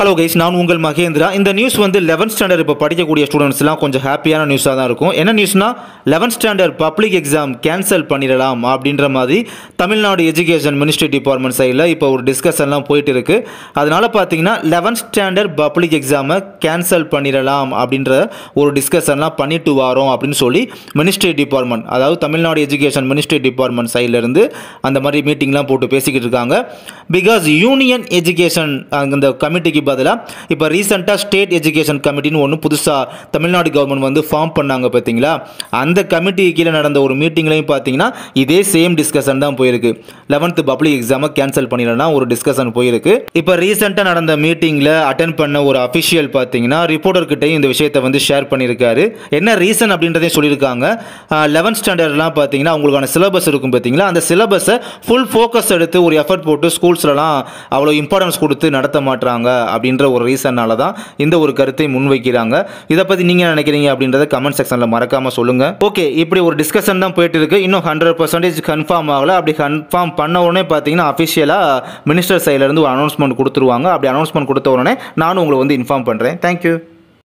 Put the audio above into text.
hello guys நான் உங்கள் மகேந்திரா இந்த நியூஸ் வந்து லெவன்த் ஸ்டாண்டர்ட் இப்போ படிக்கக்கூடிய ஸ்டூடெண்ட்ஸ்லாம் கொஞ்சம் ஹாப்பியான நியூஸாக தான் இருக்கும் என்ன நியூஸ்னா eleventh standard public exam cancel பண்ணிடலாம் அப்படின்ற மாதிரி தமிழ்நாடு எஜுகேஷன் மினிஸ்ட்ரி டிபார்ட்மெண்ட் சைடில் இப்போ ஒரு டிஸ்கஷன்லாம் போயிட்டு இருக்கு அதனால பார்த்தீங்கன்னா லெவன்த் ஸ்டாண்டர்ட் பப்ளிக் எக்ஸாமை கேன்சல் பண்ணிடலாம் அப்படின்ற ஒரு டிஸ்கஷன்லாம் பண்ணிட்டு வரோம் அப்படின்னு சொல்லி மினிஸ்ட்ரி டிபார்ட்மெண்ட் அதாவது தமிழ்நாடு எஜுகேஷன் மினிஸ்ட்ரி டிபார்ட்மெண்ட் சைட்லேருந்து அந்த மாதிரி மீட்டிங்லாம் போட்டு பேசிக்கிட்டு இருக்காங்க பிகாஸ் யூனியன் எஜுகேஷன் அந்த கமிட்டிக்கு பதிலாக இப்போ ரீசெண்டாக ஸ்டேட் எஜுகேஷன் கமிட்டின்னு ஒன்று புதுசாக தமிழ்நாடு கவர்மெண்ட் வந்து ஃபார்ம் பண்ணாங்க பார்த்தீங்களா அந்த கமிட்டி கீழே நடந்த ஒரு மீட்டிங்லையும் பார்த்தீங்கன்னா இதே சேம் டிஸ்கஷன் தான் போயிருக்கு லெவன்த்து பப்ளிக் எக்ஸாமை கேன்சல் பண்ணிடலாம் ஒரு டிஸ்கஷன் போயிருக்கு இப்போ ரீசெண்டாக நடந்த மீட்டிங்கில் அட்டன் பண்ண ஒரு அஃபிஷியல் பார்த்தீங்கன்னா ரிப்போர்ட்டர்கிட்டையும் இந்த விஷயத்தை வந்து ஷேர் பண்ணியிருக்காரு என்ன ரீசன் அப்படின்றதையும் சொல்லியிருக்காங்க லெவன்த் ஸ்டாண்டர்ட்லாம் பார்த்தீங்கன்னா அவங்களுக்கான சிலபஸ் இருக்கும் பார்த்தீங்களா அந்த சிலபஸை ஃபுல் ஃபோக்கஸ் எடுத்து ஒரு எஃபர்ட் போட்டு ஸ்கூல்ஸ்லலாம் அவ்வளோ இம்பார்ட்டன்ஸ் கொடுத்து நடத்த மாட்றாங்க அப்படின்ற ஒரு ரீசன்னால தான் இந்த ஒரு கருத்தை முன்வைக்கிறாங்க இதை பற்றி நீங்கள் என்ன நினைக்கிறீங்க அப்படின்றத கமெண்ட் செக்ஷனில் மறக்காமல் சொல்லுங்கள் ஓகே இப்படி ஒரு டிஸ்கஷன் தான் போயிட்டு இருக்கு இன்னும் ஹண்ட்ரட் பர்சன்டேஜ் கன்ஃபார்ம் ஆகல அப்படி கன்ஃபார்ம் பண்ண உடனே பார்த்தீங்கன்னா அஃபிஷியலாக மினிஸ்டர் சைட்லேருந்து ஒரு அனௌன்ஸ்மெண்ட் கொடுத்துருவாங்க அப்படி அனௌன்ஸ்மெண்ட் கொடுத்த உடனே நானும் உங்களை வந்து இன்ஃபார்ம் பண்ணுறேன் தேங்க்யூ